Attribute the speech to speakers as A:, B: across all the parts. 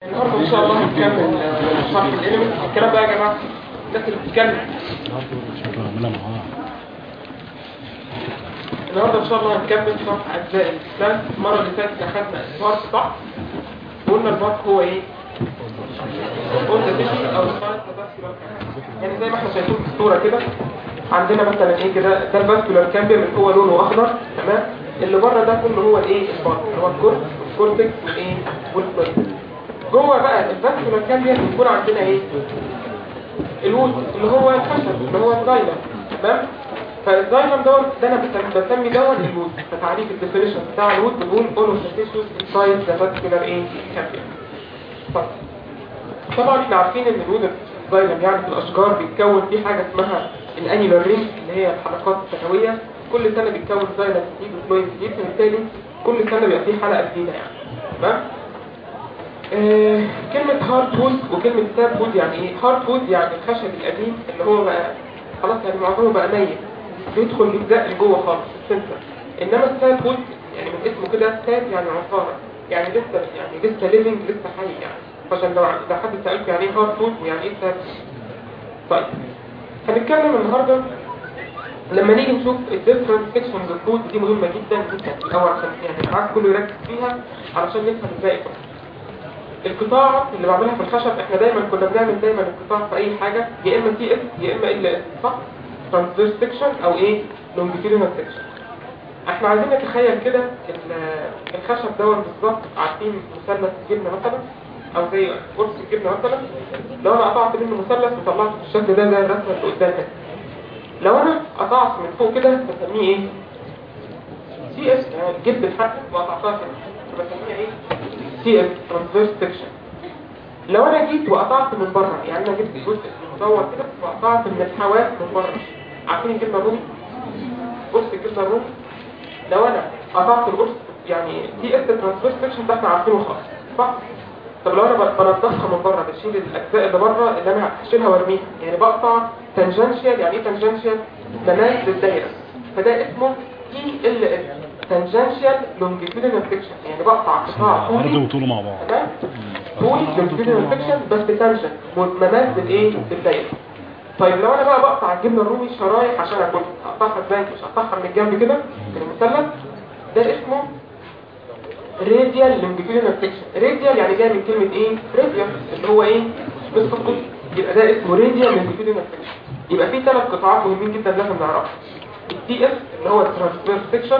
A: النهارده ان شاء الله هنكمل آه، شرح الاليمنت الكلام بقى يا جماعه الناس اللي بتتكلم النهارده ان شاء الله هنكمل شرح اجزاء الاسلام المره اللي فاتت اخذنا البارك صح قلنا البارك هو ايه قلنا تشي او الفارق يعني زي ما احنا شايفين في الصوره كده عندنا مثلا ايه كده ده الفاسكولار كامبيوم اللي هو لونه اخضر تمام اللي بره ده كله هو الايه البارك اللي هو الكورت والكورتكس والايه والفلويد جوه بقى الفاسكولار كامبيوم بيكون عندنا ايه الوود اللي هو الخشب اللي هو الدايلم تمام فالدايلم دوت ده انا بسمي بسمي دوت الوود فتعريف الديفينيشن بتاع الوود بنقول all of the tissues inside the vascular ايه كامبيوم طيب طبعا احنا عارفين ان الوود الدايلم يعني في الاشجار بيتكون فيه حاجه اسمها الانيولار رينج اللي هي الحلقات الثانويه كل سنه بيتكون دايلم جديد وفلويد جديد فبالتالي كل سنه بيبقى فيه حلقه جديده يعني تمام آه، كلمة هارد وود وكلمة ساب وود يعني ايه؟ هارد وود يعني الخشب القديم اللي هو بقى خلاص يعني معظمه بقى ميت بيدخل يلزق لجوه خالص السنتر انما الساب وود يعني من اسمه كده ساب يعني عصارة يعني لسه يعني لسه ليفنج لسه حي يعني عشان لو لو حد سألك يعني ايه هارد وود ويعني ايه ساب طيب هنتكلم النهارده لما نيجي نشوف الديفرنت سيكشنز اوف فود دي مهمة جدا جدا في الاول عشان يعني عايز كله يركز فيها علشان نفهم ازاي يفهم القطاع اللي بعملها في الخشب احنا دايما كنا بنعمل دايما القطاع في اي حاجة يا اما تي اس يا اما ال اس صح ترانسفيرس سيكشن او ايه لونجيتيودينال سيكشن احنا عايزين نتخيل كده ال- الخشب دوت بالظبط عارفين مثلث الجبنه مثلا او زي قرص الجبنه مثلا لو انا قطعت منه مثلث وطلعته بالشكل ده زي الرسمه اللي قدام كده لو انا قطعت من فوق كده بسميه ايه سي اس يعني جبت الحرف وقطعتها كده بسميها ايه سي اس ترانسفيرس سيكشن لو انا جيت وقطعت من بره يعني انا جبت جزء مدور كده وقطعت من الحواف من بره عارفين الجبنه الرومي قرص الجبنه الرومي لو انا قطعت القرص يعني سي اس ترانسفيرس سيكشن ده احنا عارفينه خالص صح طب لو انا ب- بنضفها من بره بشيل الاجزاء اللي بره اللي انا هشيلها وارميها يعني بقطع تانجنشال يعني ايه تانجنشال مماس للدايره فده اسمه تي ال اس تانجنشال لونجيتودينال سيكشن يعني بقطع قطاع
B: عرض
A: طولي
B: وطوله مع بعض
A: تمام طولي لونجيتودينال سيكشن بس تانجنت مماس للايه للدايره طيب لو انا بقى بقطع الجبنه الرومي شرايح عشان اكل اقطعها ازاي مش اقطعها من الجنب كده من المثلث ده اسمه راديال لونجيتودينال سيكشن راديال يعني جاي من كلمه ايه راديال اللي هو ايه بالخطوط يبقى ده اسمه راديال لونجيتودينال سيكشن يبقى في ثلاث قطاعات مهمين جدا لازم نعرفها التي اس اللي هو الترانسفير سيكشن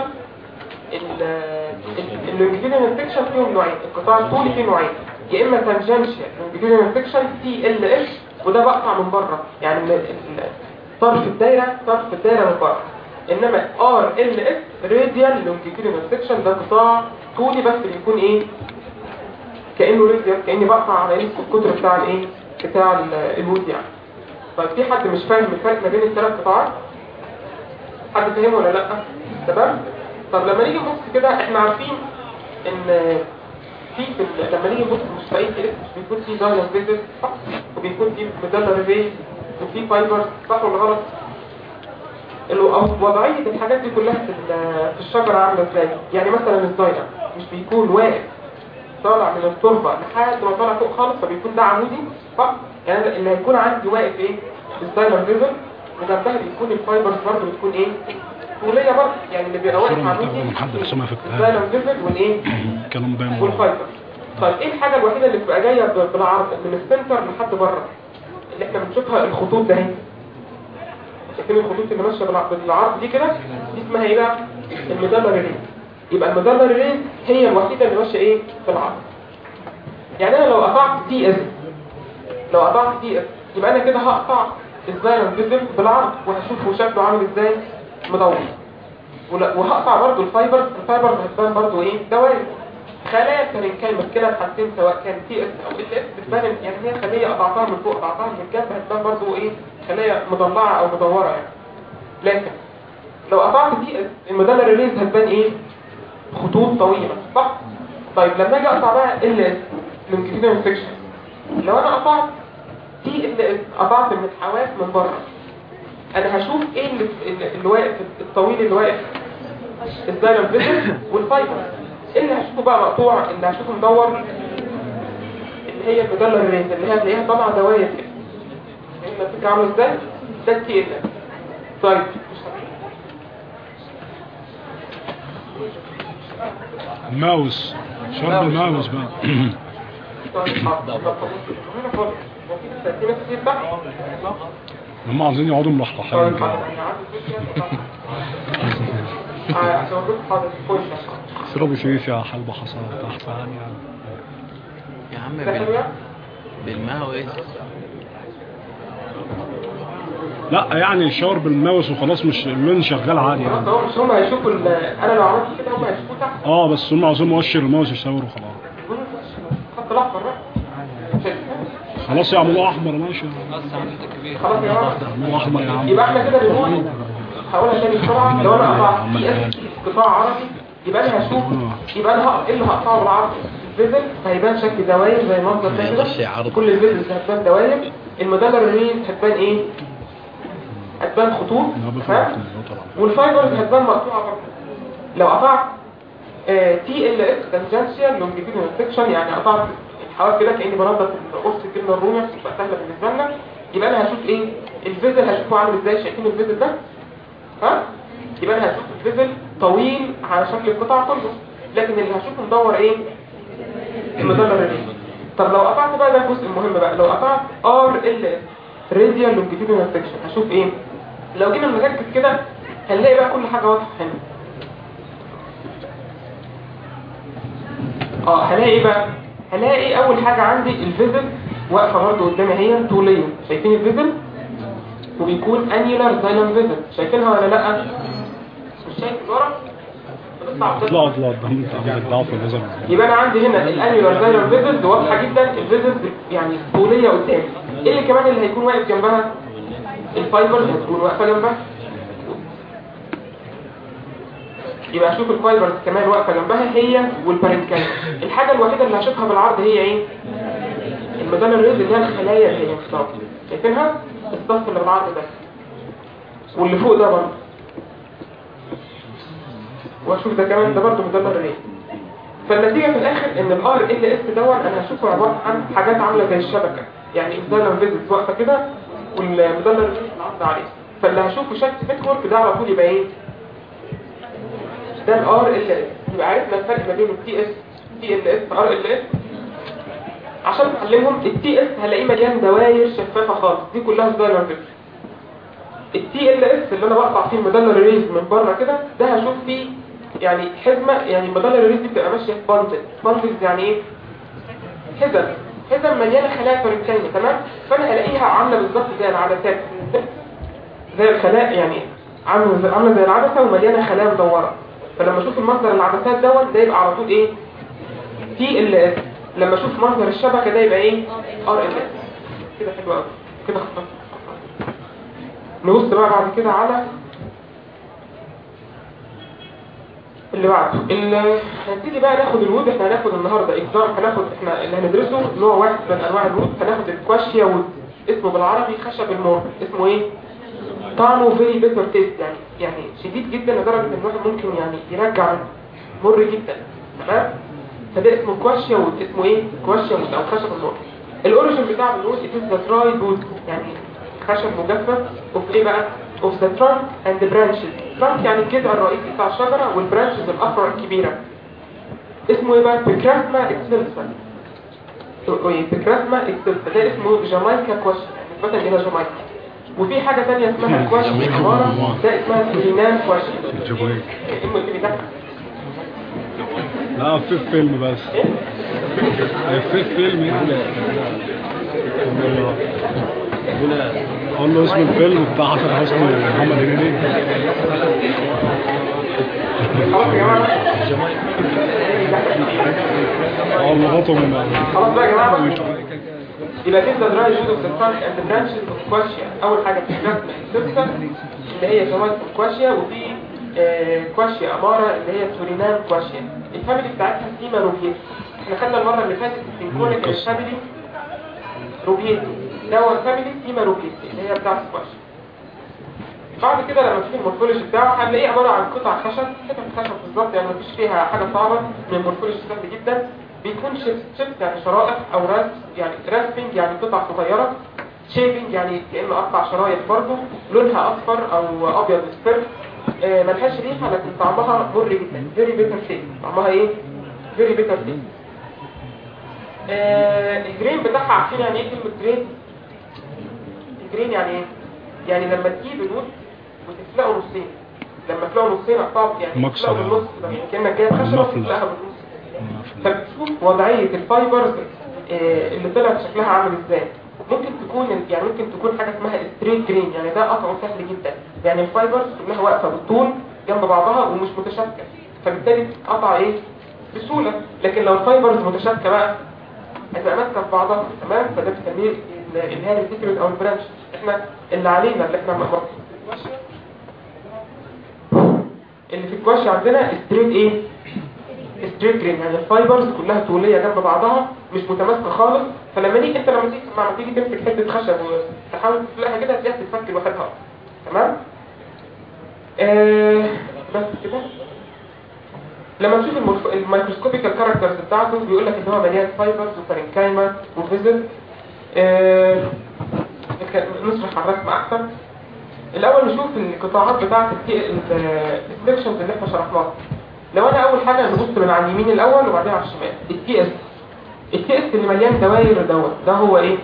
A: اللونجيتودينال سيكشن فيهم نوعين القطاع الطولي فيه نوعين يا اما تانجنشال لونجيتودينال سيكشن تي ال اس وده بقطع من بره يعني من ال- طرف الدايره طرف الدايره من بره انما ار ال اس راديال لونجيتودينال سيكشن ده قطاع طولي بس بيكون ايه كانه راديال كاني بقطع على نص القطر بتاع الايه بتاع ال- الوود يعني طيب في حد مش فاهم الفرق ما بين الثلاث قطاعات حد فاهمه ولا لا تمام طب لما نيجي نبص كده احنا عارفين ان في في ال- لما نيجي نبص مش في اي كده مش بيكون في دايلر فيزيت صح وبيكون في مدلر ريز وفي فايبر صح ولا غلط الو- أو وضعية الحاجات دي كلها في ال- في الشجرة عاملة ازاي يعني مثلا الدايلر مش بيكون واقف طالع من التربة لحد ما طالع فوق خالص فبيكون ده عمودي صح يعني اللي هيكون عندي واقف ايه الدايلر فيزيت وجنبها بيكون الفايبرز برضه بتكون ايه طولية برضه يعني اللي بيبقى واقف
B: الصورة
A: عمودي
B: متاخدة من حد رسمها في الكتاب.
A: الدايلر فيزيت والايه
B: كلام باين ورا.
A: والفايبر طيب ايه الحاجة الوحيدة اللي بتبقى جاية ب- بالعرض من السنتر لحد بره اللي احنا بنشوفها الخطوط ده اهي شايفين الخطوط اللي ماشية بالع- بالعرض دي كده دي اسمها ايه بقى المدلر ريز يبقى المدلر ريز هي الوحيدة اللي ماشية ايه بالعرض يعني انا لو قطعت دي اس لو قطعت دي اس يبقى انا كده هقطع الزايرن فيزل بالعرض وهشوفه شكله عامل ازاي مدور ولا- وهقطع برضو الفايبر الفايبر هتبان برضو ايه دوائر خلايا الفرنكاي كده الحالتين سواء كان تي اس او ال اس بتبان يعني هي خليه قطعتها من فوق قطعتها من الجنب هتبان برضو ايه خلايا مضلعه او مدوره يعني لكن لو قطعت دي اس المدلل الريز هتبان ايه خطوط طويله صح طيب لما اجي اقطع بقى ال اس لونجيتودينال سيكشن لو انا قطعت تي ال اس قطعت من الحواف من بره انا هشوف ايه اللي, اللي اللي واقف الطويل اللي واقف الدايرم فيزل والفايبر اللي هشوفه بقى مقطوع اللي هشوفه مدور اللي هي المدلة الريز اللي هي هتلاقيها طالعة دواير كده فاهم الفكرة عاملة ازاي؟ ده التي ال طيب
B: الماوس شرب الماوس بقى
A: طيب حاضر. طب هنا خالص هو في ترتيبات كتير تحت
B: هم عايزين يقعدوا ملحلحين
A: طيب
B: كده
A: حاضر انا عندي فكرة آه، عشان اقول حاضر خش
B: اشربوا شيشة حلبة حصى تحت يعني
C: يا عم
A: ده
C: بال...
A: حلو يعني؟
C: بالماوس
B: لا يعني شاور بالماوس وخلاص مش اللون شغال عادي
A: خلاص
B: يعني
A: هو مش هم هيشوفوا ال- انا لو عملت كده هم هيشوفوا تحت
B: اه بس هم عاوزين مؤشر الماوس يشاوروا خلاص
A: خط الاحمر بقى
B: خلاص يعملوا احمر ماشي
A: خلاص يا جماعه
B: يعملوا احمر يا عم
A: يبقى احنا كده بنقول هقولها تاني بسرعه لو انا قطعت
B: عمال
A: في
B: قاعد.
A: قطاع عربي يبقى انا هشوف يبقى انا هق- ايه اللي هقطعه بالعرض الفيزل فهيبان شكل دواير زي المنظر
C: ما
A: ده
C: يقدرش
A: كده
C: يعرض.
A: كل الفيزلز هتبان دواير المدلة الرنين هتبان ايه هتبان خطوط
B: لا بفهم
A: فاهم
B: الكمبيوتر على
A: والفايبرز هتبان مقطوعه برضه لو قطعت تي ال اس تانجنشال لونجيتيودنال سكشن يعني قطعت الحواف كده كاني بنضف قرص الجبنه الرومي عشان تبقى سهله بالنسبه لنا يبقى انا هشوف ايه الفيزل هشوفه عامل ازاي شايفين الفيزل ده ها يبقى انا هشوف الفيزل طويل على شكل القطع كله لكن اللي هشوفه مدور ايه المدلل الرئيسي طب لو قطعت بقى ده الجزء المهم بقى لو قطعت ار ال اس راديال لونجيتيودنال سكشن هشوف ايه لو جينا نركز كده هنلاقي بقى كل حاجه واضحه هنا اه هلاقي ايه بقى هلاقي اول حاجه عندي الفيزل واقفه برضه قدامي هي طوليه شايفين الفيزل وبيكون انيولار زايلم فيزل شايفينها ولا لا مش شايف ورا بتطلع قدام.
B: اطلع اطلع قدام الضعف النظر
A: يبقى انا عندي هنا الانيولار زايلم فيزلز واضحه جدا الفيزلز يعني طوليه قدامي ايه اللي كمان اللي هيكون واقف جنبها الفايبرز هتكون واقفه جنبها يبقى اشوف الفايبرز كمان واقفه جنبها هي والبارنكال الحاجه الوحيده اللي هشوفها بالعرض هي ايه المدلل الريز اللي هي الخلايا اللي هي مختاره شايفينها الصف اللي بالعرض ده واللي فوق ده برضه واشوف ده كمان ده برضه مدلل الريز فالنتيجة في الآخر إن ال R ال S دون أنا هشوفه عبارة عن حاجات عاملة زي الشبكة يعني الزلم فيزيت واقفة كده والمدلل الريز العرض عليه فاللي هشوفه شكل نتورك ده على طول يبقى إيه؟ ده ال R ال S يبقى عرفنا الفرق ما بين ال TS TLS و R ال S عشان نعلمهم ال TS هلاقيه مليان دواير شفافة خالص دي كلها زلم فيزيت التي ال اس اللي انا بقطع فيه المدلل الريز من بره كده ده هشوف فيه يعني حزمه يعني المدلل الريز دي بتبقى ماشيه في بانزل بانزل يعني ايه حزم حزم مليانه خلايا فرنكانيه تمام فانا هلاقيها عامله بالظبط زي العدسات زي الخلايا يعني عامله زي عامله زي العدسه ومليانه خلايا مدوره فلما اشوف المصدر العدسات دوت ده يبقى على طول ايه تي ال اس لما اشوف مصدر الشبكه ده يبقى ايه ار ال اس كده حلو قوي كده خططت نبص بقى بعد كده على اللي بعده اللي هنبتدي بقى ناخد الوود احنا هناخد النهارده اكزام هناخد احنا اللي هندرسه نوع واحد من انواع الوود هناخد الكواشيا وود اسمه بالعربي خشب المر اسمه ايه طعمه فيري بيتر تيست يعني يعني شديد جدا لدرجه ان الواحد ممكن يعني يرجع منه. مر جدا تمام فده اسمه كواشيا وود اسمه ايه كواشيا وود او خشب المر الاوريجن بتاع الوود اتس ذا ترايد وود يعني خشب مجفف اوف ايه بقى اوف ذا ترانك اند برانشز ترانك يعني الجذع الرئيسي بتاع الشجره والبرانشز الافرع الكبيره اسمه ايه بقى بيكراسما اكسلسا ايه بيكراسما اكسلسا ده اسمه جامايكا كواشي يعني نسبه الى جامايكا وفي حاجه ثانيه اسمها كواشي عماره ده اسمها سيرينان كواشي
B: جويك
A: اسمه اللي بيضحك
B: لا في فيلم بس في فيلم يعني قول له اسم الفيلم بتاع حسن حسني ومحمد هنيدي
A: خلاص يا جماعه
B: اه لغتهم
A: خلاص بقى يا جماعه يبقى كده دراي جود اوف ذا ترانك اند برانشز اوف كواشيا اول حاجه في الجسم السبسه اللي هي جمال كواشيا وفي آه، كواشيا اماره اللي هي سورينام كواشيا الفاميلي بتاعتها سيما روبيت احنا خدنا المره اللي فاتت السينكرونيك الفاميلي روبيت ده هو الفاميلي سيما روبيت اللي هي بتاعت كواشيا بعد كده لما تشوف المورفولوجي بتاعه هنلاقيه عباره عن قطع خشب حتت خشب بالظبط يعني مفيش فيها حاجه صعبه من المورفولوجي سهل جدا بيكون شيبس شيبس يعني شرائح او راسب يعني راسبنج يعني قطع صغيره شيبنج يعني كانه قطع شرايح برضه لونها اصفر او ابيض اصفر آه ملهاش ريحه لكن طعمها مر جدا فيري بيتر تيست طعمها ايه فيري بيتر تيست آه الجرين بتاعها عارفين يعني ايه كلمه جرين الجرين يعني ايه يعني لما تجيب الوود وتسلقه نصين لما تسلقه نصين اقطعه يعني
B: مكسر
A: تسلقه
B: يعني.
A: بالنص يعني كانك جايب خشبه
B: مفلس.
A: وتسلقها بالنص فبتشوف وضعية الفايبرز آه، اللي طلعت شكلها عامل ازاي ممكن تكون يعني ممكن تكون حاجة اسمها ستريت جرين يعني ده قطع سهل جدا يعني الفايبرز كلها واقفة بالطول جنب بعضها ومش متشابكة فبالتالي قطع ايه بسهولة لكن لو الفايبرز متشابكة بقى هتبقى ماسكة في بعضها تمام فده بنسميه ال- اللي هي الفكرة او البرانش احنا اللي علينا اللي احنا مقطع اللي في الكواش عندنا ستريت ايه ستريت جرين يعني الفايبرز كلها طوليه جنب بعضها مش متماسكه خالص فلما نيجي انت لما تيجي لما تيجي تمسك حته خشب وتحاول تسلقها كده هتلاقيها تتفك لوحدها تمام آه بس كده لما تشوف المورف- الميكروسكوبيكال كاركترز بتاعته بيقول لك ان هو مليان فايبرز وفارنكايما وفيزل آه نشرح على الرسم احسن الاول نشوف القطاعات بتاعه السكشنز اللي احنا شرحناها لو انا اول حاجه نبص من على اليمين الاول وبعدين على الشمال التي اس التي اس اللي مليان دوائر دوت ده هو ايه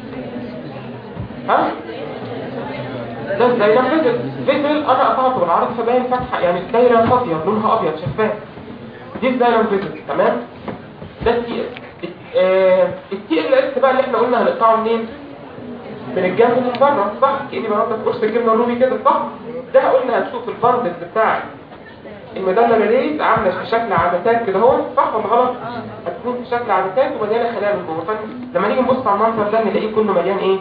A: ها ده دايره فيزل فيزل انا قطعته بالعرض فباين فتحه يعني دايره فاضيه لونها ابيض شفاف دي دايره فيزل تمام ده التي اس التي ال اس بقى اللي احنا قلنا هنقطعه منين من الجنب من بره صح كأني بنضف قرص الجبنه الرومي كده صح ده قلنا هتشوف الباندل بتاع المدلل ريز عامله في شكل عدسات كده اهو صح ولا غلط هتكون في شكل عدسات ومليانه خلايا من جوه فلما نيجي نبص على المنظر ده نلاقيه كله مليان ايه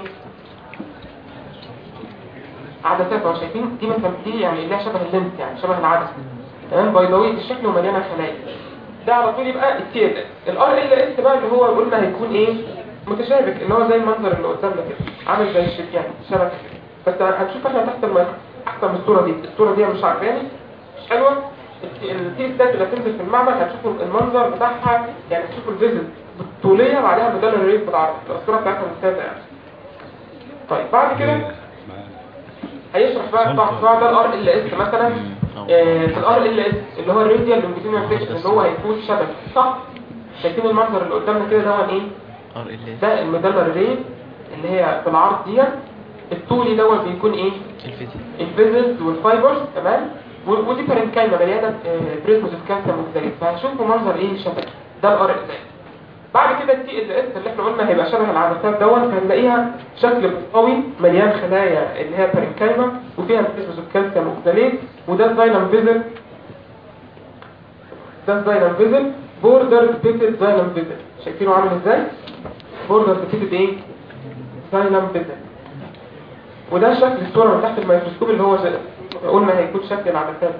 A: عدسات اهو شايفين دي مثلا دي يعني لها شبه اللينس يعني شبه العدسه تمام بيضاويه الشكل ومليانه خلايا ده على طول يبقى التي ال الار ال اس بقى اللي هو قلنا هيكون ايه متشابك اللي هو زي المنظر اللي قدامنا كده عامل زي الشريان شبه كده بس هنشوف احنا تحت المايك احسن من الصوره دي الصوره دي مش عجباني مش حلوه التي ستات اللي هتنزل في المعمل هتشوفوا المنظر بتاعها يعني هتشوفوا الفيزل بالطوليه بعدها بدل الريف بالعرض الصوره بتاعتها ممتازه يعني طيب بعد كده هيشرح بقى بتاع بتاع ده الار ال اس مثلا آه، في الار ال اس اللي هو الراديال لونجيتيودينال سيكشن اللي هو هيكون شبك صح شايفين المنظر اللي قدامنا كده ده هو ايه
C: ار ال
A: ده المدلل الريد اللي هي بالعرض دي الطولي دوت بيكون ايه
C: الفيزيك
A: الفيزلز والفايبرز تمام و- ودي بارنكايما مليانه بريزموس كالسيوم مختلف فهشوفوا منظر ايه شبك ده الار ال اس بعد كده التي ال اس اللي احنا قلنا هيبقى شبه العدسات دوت هنلاقيها شكل قوي مليان خلايا اللي هي بارنكايما وفيها بريزموس كالسيوم مختلف وده الزايلم فيزل ده الزايلم فيزل بوردر بيتد زايلم فيزل شايفينه عامل ازاي بوردر بيتد ايه زايلم فيزل وده شكل الصورة من تحت الميكروسكوب اللي هو زي قلنا هيكون شكل العدسات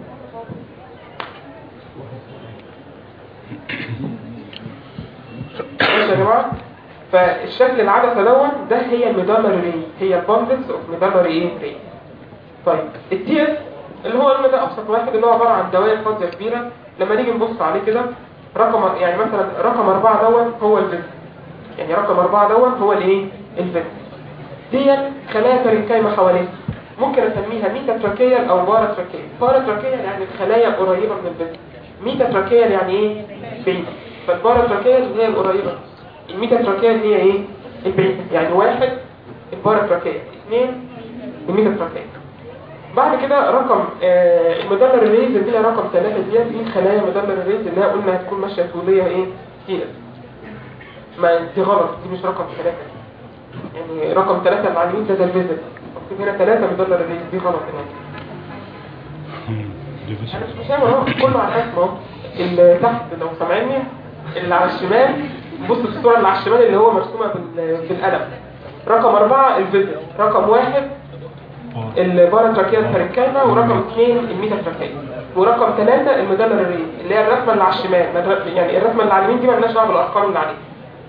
A: ماشي يا جماعة فالشكل العدسة دوت ده هي الميدالر ري هي الباندلز اوف ميدالر ايه ري طيب التي اس اللي هو قلنا ده ابسط واحد اللي هو عبارة عن دوائر فاضية كبيرة لما نيجي نبص عليه كده رقم يعني مثلا رقم أربعة دوت هو الفيزل يعني رقم أربعة دوت هو الايه الفيزل دي خلايا بارنكايما حواليه ممكن اسميها ميتا تراكيال او بارا تراكيال بارا تراكيال يعني الخلايا قريبه من البذر ميتا تراكيال يعني ايه بعيد فالبارا تراكيال هي القريبه الميتا تراكيال هي ايه البعيد يعني واحد البارا تراكيال اثنين الميتا تراكيال بعد كده رقم آه المدلل الريز اللي هي رقم ثلاثة ديت دي خلايا مدلل الريز اللي هي قلنا هتكون ماشيه طوليه ايه كده ما دي غلط دي مش رقم ثلاثة يعني رقم ثلاثة اللي على اليمين ده ده الفيزل مكتوب هنا ثلاثة مدلل الريز دي غلط هنا انا مش مسامع اهو كله على الاسم اهو اللي تحت لو سامعيني اللي على الشمال بص في الصورة اللي على الشمال اللي هو مرسومة بال- بالقلم رقم أربعة الفيزل رقم واحد البارا تراكيا الفرنكانا ورقم اثنين الميتا تراكيا ورقم ثلاثة المدلل الريز اللي هي الرسمة اللي على الشمال ما الر- يعني الرسمة اللي على اليمين دي مالناش دعوة بالأرقام اللي عليها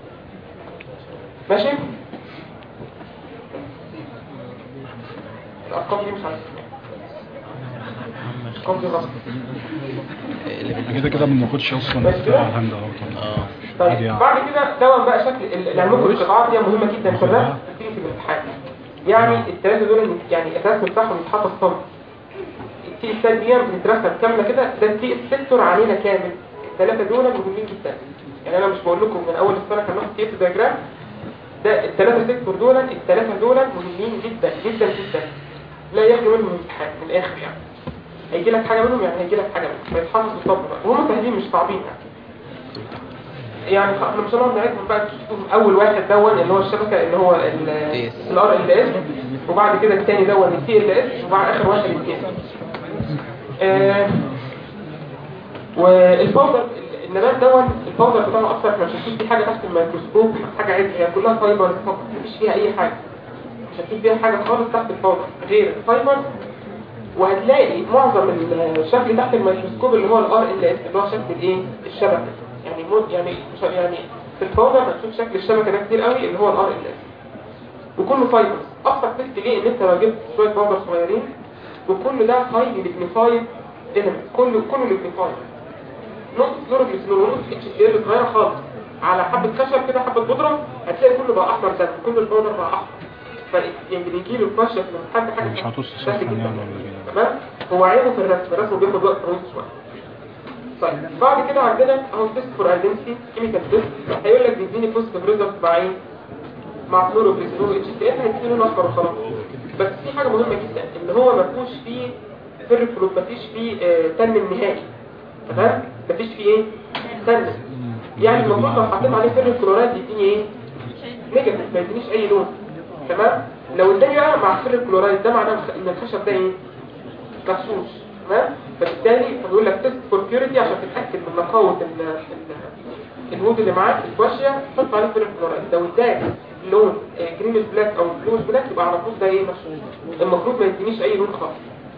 A: ماشي الأرقام دي مش عارف
C: عم
A: قصدي غلط
C: اللي بال-
B: كده كده ما بناخدش اصلا
A: بس كده؟
B: بتاع الهند اهو طبعا
C: اه
A: طيب
B: عادي يعني.
A: بعد كده دون بقى شكل ال- العلوم القطاعات دي مهمه جدا في الرسم بتيجي في الامتحان يعني الثلاثه دول يعني الرسم بتاعهم يتحط الصم التي ستات دي بتترسم كامله كده ده التي سيكتور علينا كامل الثلاثه دول مهمين جدا يعني انا مش بقول لكم من اول السنه كان ناخد تي دياجرام ده الثلاثه سيكتور دول الثلاثه دول مهمين جدا جدا جدا لا يخلو منهم امتحان من الاخر يعني هيجي لك حاجه منهم يعني هيجي لك حاجه منهم فيتحفظ بالصبر بقى وهم سهلين مش صعبين يعني يعني خ- احنا مش هنقعد نعدهم بقى تشوفهم اول واحد دون اللي هو الشبكه اللي هو
C: TS.
A: الار ال اس وبعد كده الثاني دون التي ال اس وبعد اخر واحد التي اس والباودر النبات دون الباودر بتاعه اكتر احنا مش هنشوف فيه حاجه تحت الميكروسكوب حاجه عادي هي كلها فايبرز فقط مفيش فيها اي حاجه مش هتشوف فيها حاجه خالص تحت الباودر غير الفايبرز وهتلاقي معظم الشكل تحت الميكروسكوب اللي هو الار ال اس اللي هو شكل الايه الشبكه يعني مو يعني مش يعني في الباودر هتشوف شكل الشبكه ده كتير قوي اللي هو الار ال اس وكله فايبرز ابسط تست ليه ان انت لو جبت شويه باودر صغيرين وكل ده هايلي ليجنيفايد اليمنت كله كله ليجنيفايد نقطه فلوروجليسرول ونقطه اتش سي ال صغيره خالص على حبه خشب كده حبه بودره هتلاقي كله بقى احمر دم كل الباودر بقى احمر ف يعني بيجي له الفشه من حد حاجه
B: مش هتقص
A: سهل
B: سخن
A: جدا.
B: يعني ولا ايه
A: تمام هو عيبه في الرسم الرسم بياخد وقت طويل شويه طيب بعد كده عندنا اهو تيست فور ايدنتي كيميكال تيست هيقول لك بيديني بوزيتيف ريزلت مع ايه مع فلوروجليسرول اتش تي ان هيديني لون اصفر وخلاص بس في حاجه مهمه جدا ان هو ما فيهوش فيه فيرفلوت ما فيش فيه آه، تن نهائي تمام ما فيش فيه ايه تن يعني المفروض لو حطيت عليه فيرل كلورايد يديني ايه نيجاتيف ما يدينيش اي لون تمام لو اداني بقى مع فيرل كلورايد ده معناه ان الخشب ده ايه مغشوش تمام فبالتالي بيقول لك تيست فور بيوريتي عشان تتاكد من نقاوه ال- ال- الوود اللي معاك الفاشيه حط عليه فيرل كلورايد لو اداك لون جرين بلاك او بلو بلاك يبقى على طول ده ايه مغشوش المفروض ما يدينيش اي لون خالص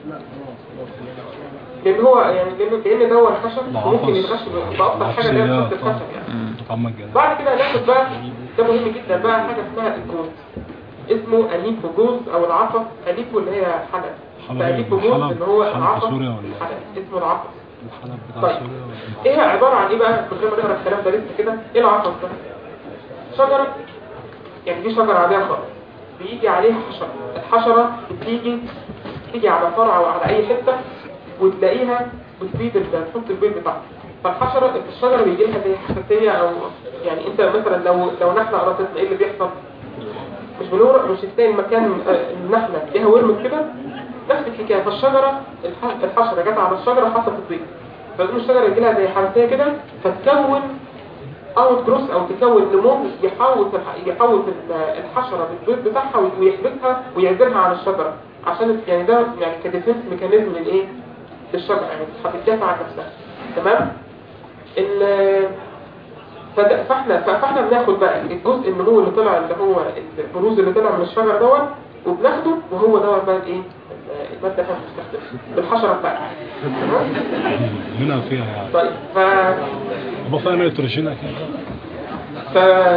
A: لان هو يعني لان لان ده هو الخشب ممكن يتغش بأبسط حاجه اللي هي خط الخشب يعني
B: طعم الجنة
A: بعد كده هناخد بقى ده مهم جدا بقى حاجه اسمها الجوز اسمه اليفو جوز او العطف اليفو اللي هي حلب
B: حلب
A: فاليفو
B: إيه؟
A: جوز
B: حلب-
A: اللي هو
B: حلب في
A: العطف
B: سوريا ولا؟
A: حلب اسمه العطف
B: الحلب بتاع
A: طيب
B: سوريا ولا
A: ايه عباره عن ايه بقى من غير ما نقرا الكلام ده لسه كده ايه العطف ده شجره يعني دي شجره عاديه خالص بيجي عليها حشره الحشره بتيجي تيجي على فرع او على اي حته وتلاقيها بتبيض ال- تحط البيض بتاعها فالحشره الشجره بيجي لها زي حساسيه او يعني انت مثلا لو لو نحله قرصتنا ايه اللي بيحصل مش بنور مش تلاقي المكان آه، النحله فيها ورم كده نفس الحكايه فالشجره الح- الحشره جت على الشجره حصلت البيض فتقوم الشجره يجي لها زي حساسيه كده فتكون اوت جروس او تكون نمو يحوط الح- يحوط ال- الحشره بالبيض بتاعها وي- ويحبسها ويعزلها عن الشجره عشان يعني ده يعني كديفنس ميكانيزم للايه للشجره يعني بتدافع عن نفسها تمام ال فد- فاحنا فاحنا بناخد بقى الجزء النمو اللي طلع اللي هو البروز اللي طلع من الشجر دوت وبناخده وهو دوت بقى الايه الماده اللي احنا بنستخدمها بالحشره بتاعتها تمام
B: هنا فيها يعني
A: طيب ف
B: يبقى فيها نيتروجين اكيد
A: ف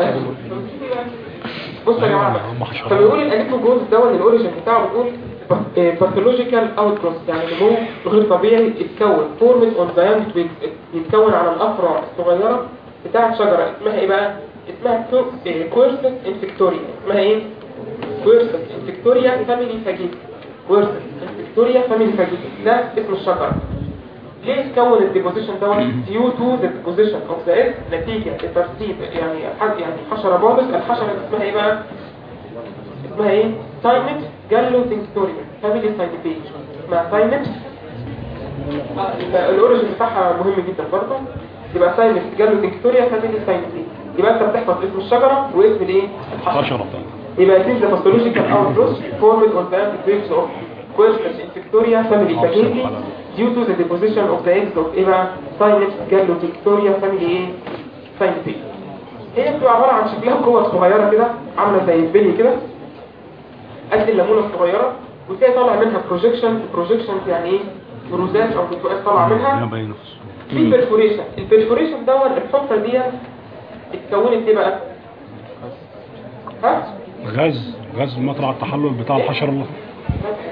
A: بص يا جماعه
B: هم حشرات.
A: فبيقول الاليفو جوز دوت الاوريجن بتاعه بتقول باثولوجيكال اوت جروث يعني نمو غير طبيعي اتكون فورمد اون ذا يتكون على الافرع الصغيره بتاعه شجره اسمها ايه بقى اسمها كويرسس انفكتوريا اسمها ايه كويرسس انفكتوريا فاميلي فاجيت كويرسس انفكتوريا فاميلي فاجيت ده اسم الشجره ليه تكون الديبوزيشن دوت due to the deposition of the egg نتيجة لترتيب يعني حد يعني حشرة بابس الحشرة اسمها ايه بقى؟ اسمها ايه؟ ساينت جالو تنكتوريا فاميلي ساينتيفيك اسمها ساينت الاوريجن بتاعها مهم جدا برضه يبقى ساينت جالو تنكتوريا فاميلي ساينتيفيك يبقى انت بتحفظ اسم الشجرة واسم الايه؟ الحشرة
B: حشرة بتاعتها
A: يبقى it is the pathological outgrowth formed on the antibiotics of Quercus infectoria family spaghetti due to the deposition of the eggs of إيه بقى Sinus Gallopictoria family إيه Sinus هي بتبقى عبارة عن شكلها كور صغيرة كده عاملة زي البلي كده قد الليمونة الصغيرة وتلاقي طالع منها بروجيكشن بروجيكشن يعني ايه بروزات او بتبقى طالعة
B: هنا
A: منها
B: باين في الصورة.
A: في بيرفوريشن البيرفوريشن دوت الحفرة دي اتكونت ايه بقى؟ ها؟
B: غاز غاز مطرح التحلل بتاع الحشرة اللي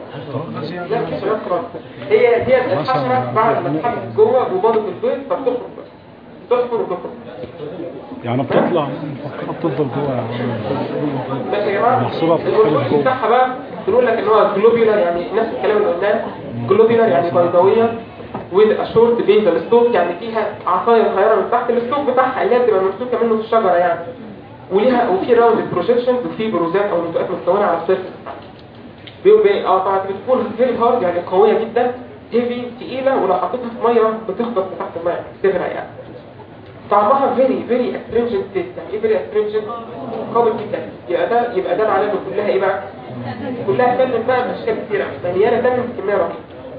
A: لا مش الاختراق هي هي الحشرة بعد ما تتحبس جوه وباضت البيض فبتخرج بقى تحفر وتخرج
B: يعني بتطلع مفكرة بتفضل جوه يا عم.
A: بس يا جماعه
B: محصورة في
A: الهرمون
B: الحلق جوه.
A: بتاعها بقى بنقول لك ان هو جلوبيولار يعني نفس الكلام اللي قلناه جلوبيولار يعني بيضاويه with a short basal stalk يعني فيها عصايه صغيره من تحت الستوك بتاعها اللي هي بتبقى ممسوكه منه في الشجره يعني وليها وفي راوند بروجكشنز وفي بروزات او نتوءات متكونه على السيرفس بيقول بيه اه طبعا بتكون فيري هارد يعني قويه جدا هيفي تقيله ولو حطيتها في ميه بتخبط تحت الميه بتغرق يعني طعمها فيري فيري استرنجنت تيست يعني ايه فيري استرنجنت قوي جدا يبقى ده يبقى ده معناه انه كلها ايه بقى كلها تنم بقى باشكال كتيره مليانه تنم بكميه رهيبه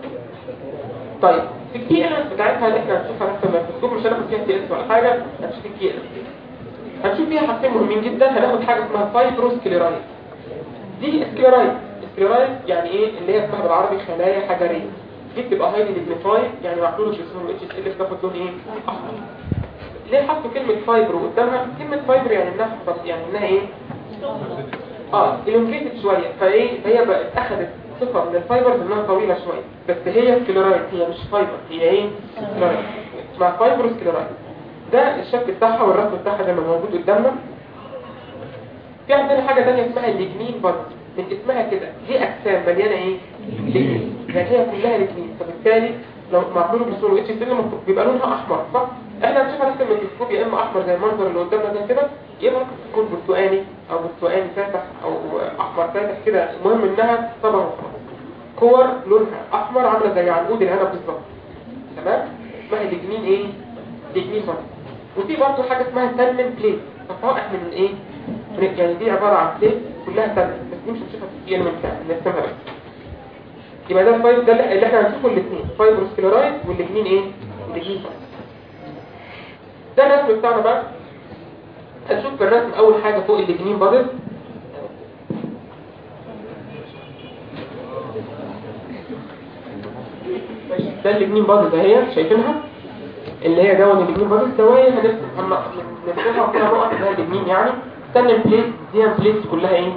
A: طيب في الكي ال بتاعتها اللي احنا هنشوفها نفس الميكروسكوب مش هناخد فيها تي اس ولا حاجه هنشوف الكي ال هنشوف فيها حاجتين مهمين جدا هناخد حاجه اسمها فايبروسكليرايد دي سكليرايد سكليرايد يعني ايه اللي هي اسمها بالعربي خلايا حجريه دي بتبقى هايلي ديجنيفايد يعني معموله جسمهم اتش اس ال بتاخد لون ايه احمر ليه حطوا كلمه فايبرو قدامها كلمه فايبرو يعني انها يعني انها ايه اه elongated شويه فايه هي بقت اخذت صفه من الفايبرز انها طويله شويه بس هي سكليرايد هي مش فايبر هي ايه سكليرايد اسمها فايبرو سكليرايد ده الشكل بتاعها والرسم بتاعها زي ما موجود قدامنا في عندنا حاجة تانية اسمها الليجنين برضه من اسمها كده دي أجسام مليانة ايه؟ ليجنين يعني هي كلها ليجنين فبالتالي لو معموله بصورة اتش سي بيبقى لونها أحمر صح؟ احنا هنشوفها تحت الميكروسكوب يا إما أحمر زي المنظر اللي قدامنا ده كده يا إما ممكن تكون برتقاني أو برتقاني فاتح أو أحمر فاتح كده المهم إنها طبعا وخلاص كور لونها أحمر عاملة زي عنقود العنب بالظبط تمام؟ اسمها ليجنين ايه؟ ليجنين برضه وفي برضه حاجة اسمها تنمن بليت فطائح من ايه؟ من- يعني دي عبارة عن بليت كلها تنمن بس دي مش هنشوفها في الجيل من بتاع نرسمها بس يبقى ده الفايب ده اللي احنا هنشوفه الاثنين فايبروسكليرايد والاثنين ايه؟ الاثنين بس ده الرسم بتاعنا بقى هنشوف في الرسم اول حاجة فوق الاثنين بادز ده الاثنين بادز اهي شايفينها اللي هي دون الاثنين بادز سوايا هنرسم هنرسمها كده نقط اللي هي الاثنين يعني تنم بليس دي بليس كلها ايه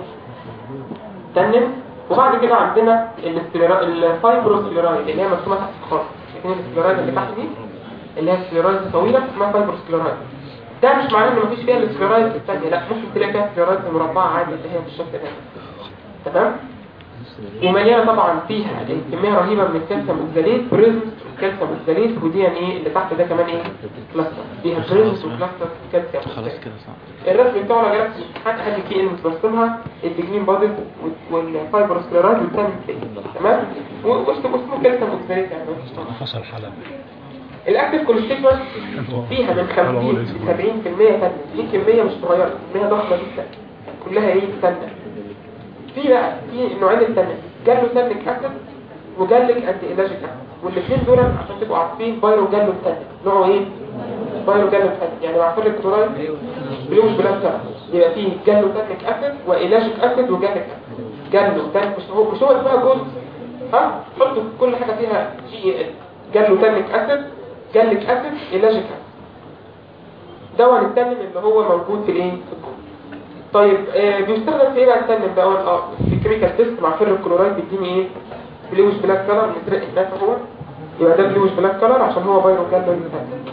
A: تنم وبعد كده عندنا الاستيرا- الفايبروسكليرايد اللي هي مرسومه تحت خالص شايفين السكليرايد اللي تحت دي اللي هي السكليرايد الطويله اسمها فايبروسكليرايد ده مش معناه ان مفيش فيها السكليرايد الثانيه لا ممكن تلاقي فيها سكليرايد مربعه عادي اللي هي بالشكل ده تمام ومليانه طبعا فيها كميه رهيبه من الكالسيوم اوكساليت بريزم الكالسيوم اوكساليت ودي يعني ايه اللي تحت ده كمان ايه كلاستر فيها بريزم وكلاستر كالسيوم
C: خلاص
A: أوكساليت.
C: كده صح
A: الرسم بتاعنا جالك في الامتحان اهم فيه ان برسمها الدجنين بادل والفايبروسكليرايد والتاني تمام و- واسمه اسمه كالسيوم اوكساليت يعني مفيش طبعا.
B: فصل حلب
A: الاكتف كونستيتوينت فيها من 50 ل 70% تنة دي كمية مش صغيرة كمية ضخمة جدا كلها ايه تنة في بقى في نوعين التنة جالو تنك اسيد وجالك انتي الاجيك اسيد والاثنين دول عشان تبقوا عارفين بايرو جالو تنك نوعه ايه بايرو جالو تنك يعني مع كل الكلورايد بلوش بلاد كده يبقى فيه جالو تنك اسيد والاجيك اسيد وجالك اسيد جالو تنك مش هو مش هو اسمها جولد ها حطوا كل حاجة فيها جي ال جالو تنك اسيد جالك اسيد الاجيك اسيد دواء التنم اللي هو موجود في الايه في الجول طيب آه بيستخدم في ايه بقى التنم ده اه في كيميكال تيست مع فر الكلورايد بيديني ايه بلوش بلاك كلر مزرق هناك هو يبقى ده بلوش بلاك كلر عشان هو بايرو جالو التنم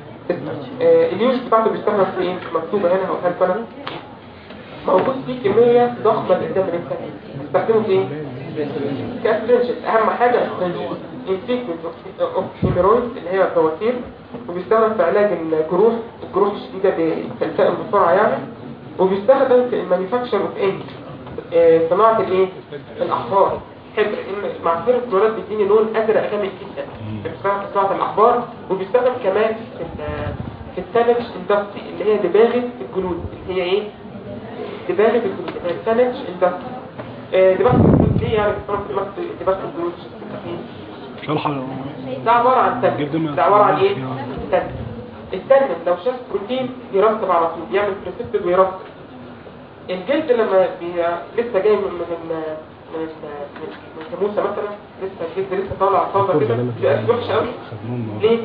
A: آه اليوش بتاعته بيستخدم في ايه مكتوبه هنا او هل موجود فيه كمية ضخمة جدا من التنم بيستخدمه في ايه كاسترنجنت اهم حاجة استرنجنت انفيكمنت اوف هيميرويد اللي هي البواسير وبيستخدم في علاج الجروح الجروح الشديدة بتلتئم بسرعة يعني وبيستخدم في المانيفاكتشر اوف انك صناعة الايه الاحبار حبر ان معصير الكلورات بيديني لون ازرق غامق جدا بيستخدم في صناعة الاحبار وبيستخدم كمان في ال- في التانج اندستري اللي هي دباغة الجلود اللي هي ايه دباغة الجلود اللي هي التانج اندستري آه، دباغة الجلود ليه يعني بيستخدم في دباغة- دباغة الجلود
B: شرح
A: ده عبارة عن
B: جلد
A: تنم
B: ما-
A: ده عبارة عن ايه؟
B: يعني.
A: تنم التنم لو شاف بروتين يرسب على طول يعمل بريسبتد ويرسب الجلد لما بي... لسه جاي من من من من, من, من جاموسة مثلا لسه الجلد لسه طالع طالع كده بيبقى وحش قوي
B: خدناهم
A: ليه؟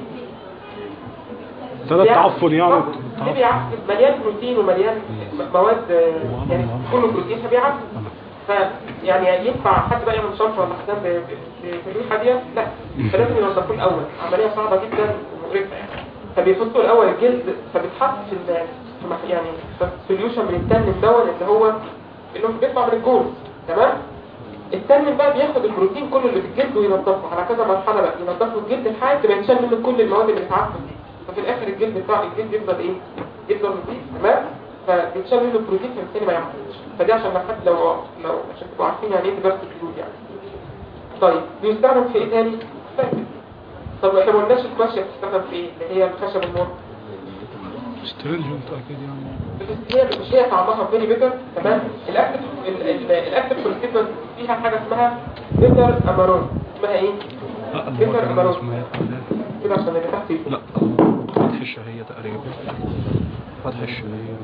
B: ثلاث
A: بيعفن.
B: تعفن يعني
A: آه، ليه بيعفن مليان بروتين ومليان م- مواد آه، يعني كله بروتين فبيعفن فيعني ينفع حد بقى يعمل شرط ولا حزام ب- ب- بالريحه ديت لا فلازم ينضفوه الاول عمليه صعبه جدا ومقرفه يعني فبيحطوا الاول الجلد فبيتحط في ال- في مح- يعني سوليوشن من التنم دون اللي هو اللي هو بيطلع من الجلد تمام التنم بقى بياخد البروتين كله اللي في الجلد وينضفه على كذا مرحله بقى ينضفوا الجلد لحد ما يتشال منه كل المواد اللي اتعفن دي ففي الاخر الجلد بتاع الجلد يفضل ايه يفضل نضيف تمام فبيتشال منه البروتين فبالتالي ما يعفنش فدي عشان لو حد لو لو عشان تبقوا عارفين يعني ايه تجاره الجلود يعني طيب بيستخدم في ايه تاني فاكر طب احنا ما قلناش الكواشة بتستخدم في ايه اللي هي الخشب النور
B: سترينجنت اكيد يعني
A: بس هي مش هي طعمها فيري بيتر تمام الاكتف ال- ال- الاكتف كونستيتوينت فيها حاجه اسمها بيتر امارون اسمها ايه
B: لا اللي هو
A: بيتر
B: كان
A: امارون
B: اسمها إيه؟
A: كده عشان اللي تحت يفوق.
B: لا فتح الشهية تقريبا فتح الشهية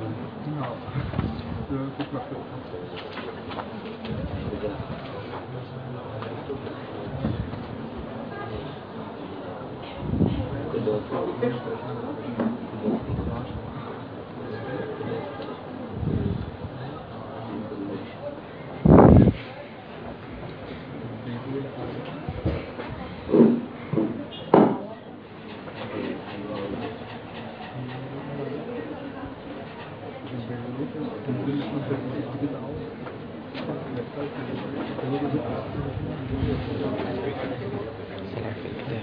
C: سلام في الكتاب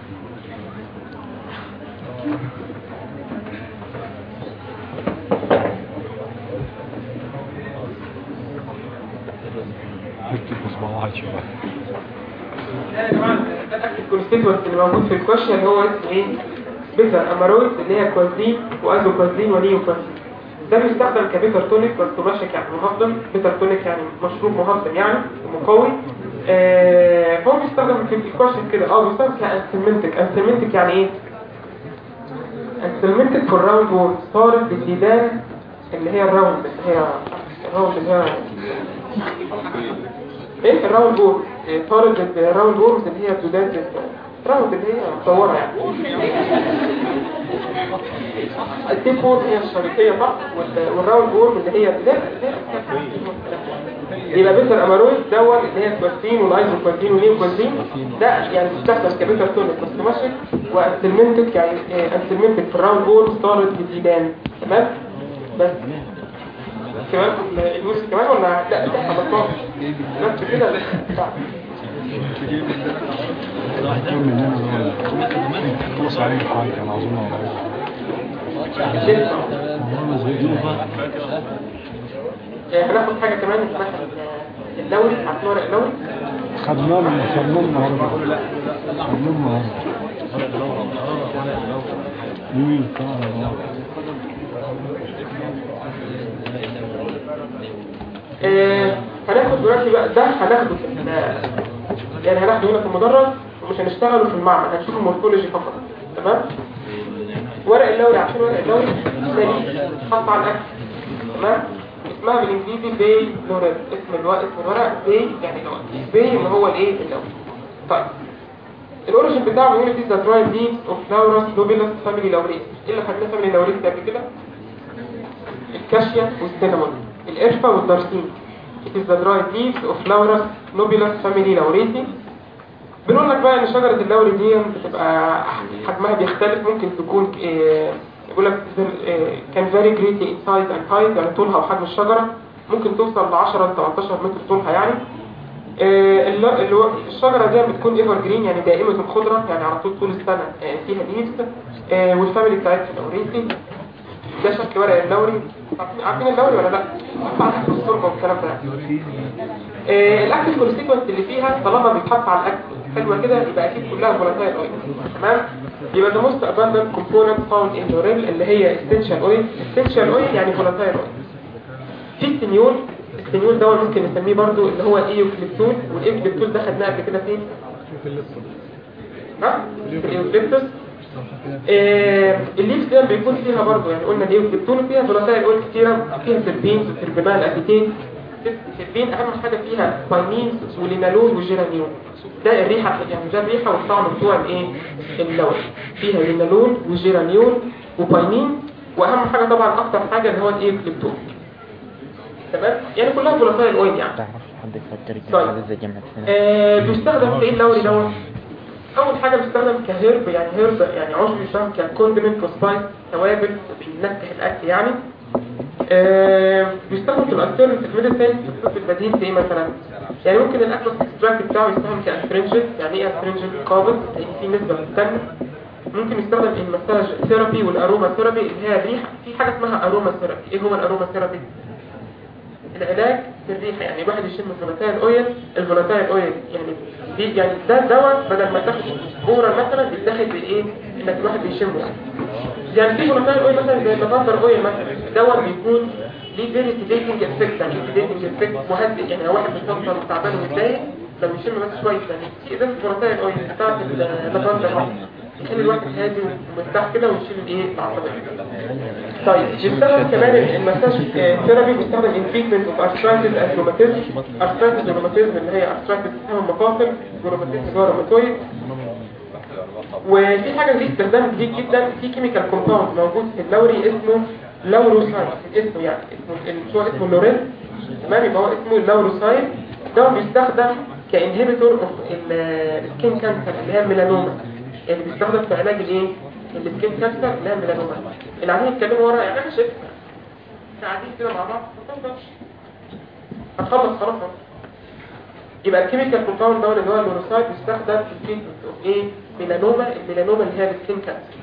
B: نكتب بصبع واحد شبه
A: ده يا جماعه ده الاكتف كونستيتوينت اللي موجود في الكواشة اللي هو اسمه ايه بيتر امارويد اللي هي كوازين وازوكوازين ونيوكوازين ده بيستخدم كبيتر تونيك بس ماشك يعني مهضم بيتر تونيك يعني مشروب مهضم يعني ومقوي آه فهو بيستخدم في الكواشن كده اه بيستخدم كانسلمنتك انسلمنتك يعني ايه انسلمنتك في الراوند وورد صارت بالديدان اللي هي الراوند اللي هي الراوند اللي هي ايه الراوند وورد إيه، طارد الراوند وورد اللي هي الدودات الراوند اللي هي مصورة يعني التيب وورد هي الشريطية صح وال- والراوند وورد اللي هي لا يبقى بيتر امارويد دوت اللي هي الكواتين والايزوكواتين والنيوكواتين ده يعني بيستخدم كبيتر تونيك بس ماشي وانسلمنتك يعني إيه، انسلمنتك في الراوند وورد طارد بالديدان تمام بس كمان الوش كمان ولا لا ده خلصناه بس كده لا
B: كم مننا دول خلص عليه حاجة كان أظن والله ما زهقت
A: آه، هناخد حاجة كمان اسمها اللوري عارفين ورق اللوري
B: خدناه من خدناه النهارده خدناه النهارده مين طبعا
A: آه، هناخد دلوقتي بقى ده هناخده في ال- يعني هناخده هنا في المدرج ومش هنشتغله في المعمل هنشوف المورفولوجي فقط تمام ورق اللوري عارفين ورق اللوري سليم حط على الاكل تمام اسمها بالانجليزي بي لوريل اسم الورق اسم الورق بي يعني لوري بي اللي هو الايه اللوري طيب الاوريجن بتاعه بيقول لك ذا دراي ليفز اوف فلاورس نوبيلس فاميلي لوريس ايه اللي خدناه فاميلي لوريس ده قبل كده الكاشيا والسينامون القرفة والدارسين It is the dried leaves of Laurus nobilis family laureti بنقول لك بقى ان شجرة اللوري دي بتبقى حجمها بيختلف ممكن تكون آه، يقول لك آه، كان very greatly in size and height يعني طولها وحجم الشجرة ممكن توصل ل 10 ل 18 متر طولها يعني آه، الل- الو- الشجرة دي بتكون ايفر جرين يعني دائمة الخضرة يعني على طول طول السنة آه، فيها ليفز والفاميلي بتاعتها لوريتي ده شكل ورق اللوري عارفين- عارفين اللوري ولا لا؟ عارفين التربة والكلام ده آه، الاكتف كونستيتوينت اللي فيها طالما بيتحط على الاكل حلوه كده يبقى اكيد كلها فولاتايل اويل تمام يبقى the most abundant component found in the oil اللي هي essential oil essential oil يعني فولاتايل اويل في السنيول السنيول ده ممكن نسميه برضو اللي هو ايوكليبتول والايوكليبتول ده خدناه قبل كده فين ها في الايوكليبتوس آه، الليفز ده بيكون فيها برضو يعني قلنا الايوكليبتول فيها فولاتايل اويل كتيره فيها تربين وتربينال اسيتين التربين اهم حاجه فيها باينين ولينالول وجيرانيول ده الريحه يعني ده الريحه والطعم بتوع الايه اللون فيها لينالول وجيرانيول وباينين واهم حاجه طبعا اكتر حاجه اللي هو الايوكليبتول تمام يعني كلها فولاتايل اويل يعني
D: تعرف حد يفكر
A: طيب.
D: كده زي جامعة هنا
A: آه بيستخدم في ايه اللوري دوت اول حاجه بيستخدم كهيرب يعني هيرب يعني عشب بيستخدم ككوندمنت وسبايس توابل بينكه الاكل يعني آه بيستخدم في الالترناتيف ميديسين في الطب البديل في ايه مثلا يعني ممكن الاكل اكستراكت بتاعه يستخدم كاسترنجنت يعني ايه استرنجنت قابض لان في نسبه للدم ممكن يستخدم المساج ثيرابي والاروما ثيرابي اللي هي الريح في حاجه اسمها اروما ثيرابي ايه هو الاروما ثيرابي العلاج بالريحه يعني الواحد يشم الفولاتايل اويل الفولاتايل اويل يعني دي يعني ده دواء بدل ما تاخد بورا مثلا بيتاخد بالايه انك الواحد بيشمه يعني يعني في فولاتايل اويل مثلا زي اللافندر اويل مثلا دواء بيكون ليه فيري سيديتنج افكت يعني سيديتنج افكت مهدئ يعني لو واحد بيفكر وتعبان ومتضايق لو يشم بس شويه يعني في ازازه فولاتايل اويل بتاعت اللافندر واحده يخلي الواحد هادي ومرتاح كده ويشيل الايه العصبيه طيب بيستخدم كمان المساج ثيرابي بيستخدم ان تريتمنت اوف ارثرايتس اند روماتيزم ارثرايتس روماتيزم اللي هي ارثرايتس بتسمى المفاصل روماتيزم اللي هو روماتويد وفي حاجه دي استخدام جديد جدا في كيميكال كومباوند موجود في اللوري اسمه لوروسايد اسمه يعني اسمه شو اسمه لورين تمام يبقى هو اسمه اللوروسايد ده بيستخدم كانهبيتور اوف السكين كانسر اللي هي الميلانوما يعني بيستخدم في علاج الايه السكين كانسر اللي هي الميلانوما اللي قاعدين يتكلموا ورا يعني انا شايف احنا قاعدين كده مع بعض اتفضل. هتخلص خلاص أهو. يبقى الكيميكال كومباوند ده اللي هو اللوروسايد بيستخدم في التريتمنت اوف ايه ميلانوما الميلانوما اللي هي السكين كانسر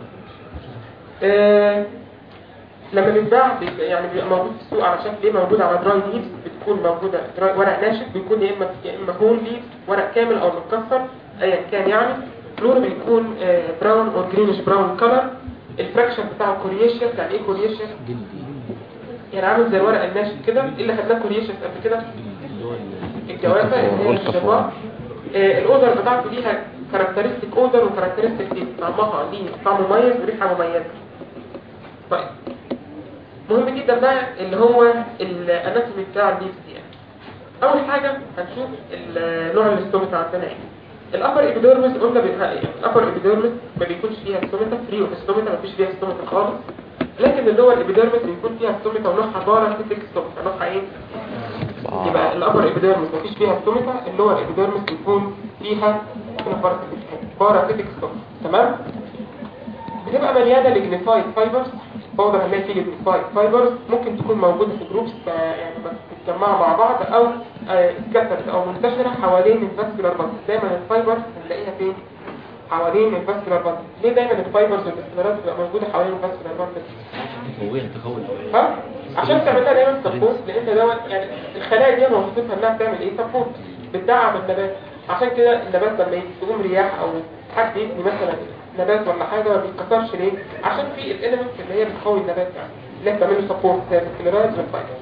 A: آه لما بيتباع بيبقى- يعني بيبقى موجود في السوق على شكل ايه موجود على دراي ليفز بتكون موجوده دراي ورق ناشف بيكون يا اما يا اما هول ليفز ورق كامل او متكسر ايا كان يعني لونه بيكون براون او جرينش براون كلر الفراكشن بتاعه كوريشيس يعني ايه كوريشيس يعني عامل زي الورق الناشف كده ايه اللي خدناه كوريشيس قبل كده الجوافه اللي هي الشفاء آه، الاودر بتاعته ليها كاركترستيك اودر وكاركترستيك تيست طعمها ليه طعم مميز وريحه مميزه طيب مهم جدا بقى اللي هو الاناتومي بتاع الليفز يعني اول حاجه هنشوف ال- نوع الاستومتا عندنا ايه الابر ايبيديرمس قلنا بيبقى ايه الابر ايبيديرمس ما بيكونش فيها استومتا فري اوف استومتا ما فيش فيها استومتا خالص لكن اللي هو الايبيديرمس بيكون فيها استومتا ونوعها باراسيتيك استومتا نوعها ايه يبقى الابر ايبيديرمس ما فيش فيها استومتا اللي هو الايبيديرمس بيكون فيها باراسيتيك استومتا تمام بتبقى مليانه ليجنيفايد فايبرز بودر هنلاقي فيه ليجنيفايد فايبرز ممكن تكون موجوده في جروبس يعني بتتجمعوا مع بعض او سكاترد او منتشره حوالين الفاسكولار بادي دايما الفايبرز هنلاقيها فين حوالين الفاسكولار بادي ليه دايما الفايبرز والفاسكولارات بتبقى موجوده حوالين الفاسكولار بادي ها عشان تعملها دايما سبورت لان دوت يعني الخلايا دي وظيفتها انها بتعمل ايه سبورت بتدعم النبات عشان كده النبات لما تقوم رياح او حد يبني مثلا نبات ولا حاجه ما بيتكسرش ليه عشان في الاليمنت اللي هي بتقوي النبات يعني اللي هي بتعمل له سبورت زي السكليرايد والفايبر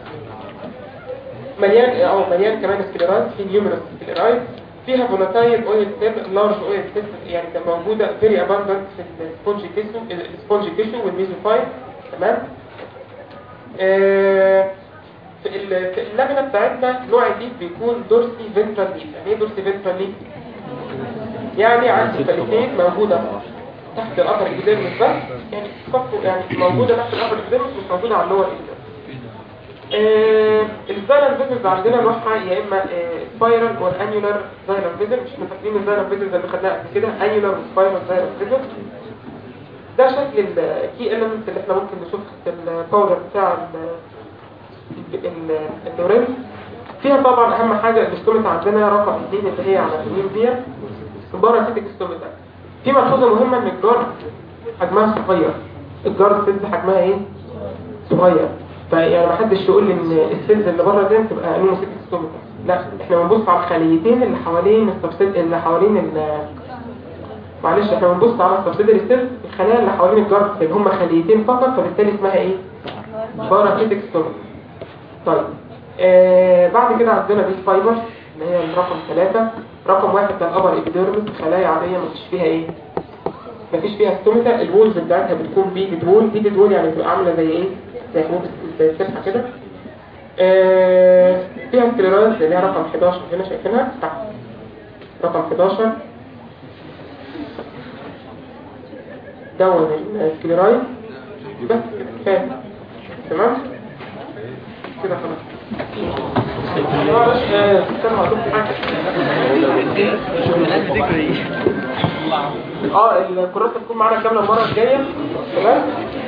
A: مليان او مليان كمان سكليرايد في نيومرس سكليرايد فيها فولاتايل اويل سيل لارج اويل سيل يعني ده موجوده فيري اباندنت في السبونجي تيشو السبونجي تيشو والميزوفايل تمام آه، في ال- في اللبنه بتاعتنا نوع الليف بيكون دورسي فينترال ليف يعني ايه دورسي فينترال ليف يعني عندي فلتين موجوده تحت الابر ايبيديرمس بس يعني صفوا يعني موجوده تحت الابر ايبيديرمس مش موجوده على اللور ايبيديرمس آه الزايلر فيزلز عندنا نوعها يا اما سبايرال اور انيولار زايلر فيزل مش احنا فاكرين الزايلر فيزلز اللي خدناها قبل كده انيولار وسبايرال زايلر فيزل ده شكل الكي اليمنت اللي احنا ممكن نشوف في الباودر بتاع ال- ال- اللورين فيها طبعا اهم حاجه الاستوميتا عندنا رقم 2 اللي هي على اليمين دي باراسيتيك استوميتا في ملحوظه مهمه ان الجار حجمها صغير الجار السيلز حجمها ايه صغير فيعني ما حدش يقول لي ان السيلز اللي بره دي بتبقى انوموسيتيك ستوميتا لا احنا بنبص على الخليتين اللي حوالين السبسيد اللي حوالين ال معلش احنا بنبص على السبسيدري سيل الخلايا اللي حوالين الجار اللي هم خليتين فقط فبالتالي اسمها ايه باراسيتيك ستوميتا طيب آه بعد كده عندنا دي فايبرز اللي هي الرقم ثلاثة رقم واحد ده الابر ايبيديرمس خلايا عادية مفيش فيها ايه مفيش فيها ستوميتا الوولز بتاعتها بتكون بيدد وول بيدد وول يعني بتبقى عاملة زي ايه زي حبوب زي السبحة كده آه فيها سكليرايز اللي هي رقم 11 هنا شايفينها تحت رقم 11 دون السكليرايز بس كده كفاية تمام كده خلاص اه الكراسه تكون معانا كامله المره الجايه تمام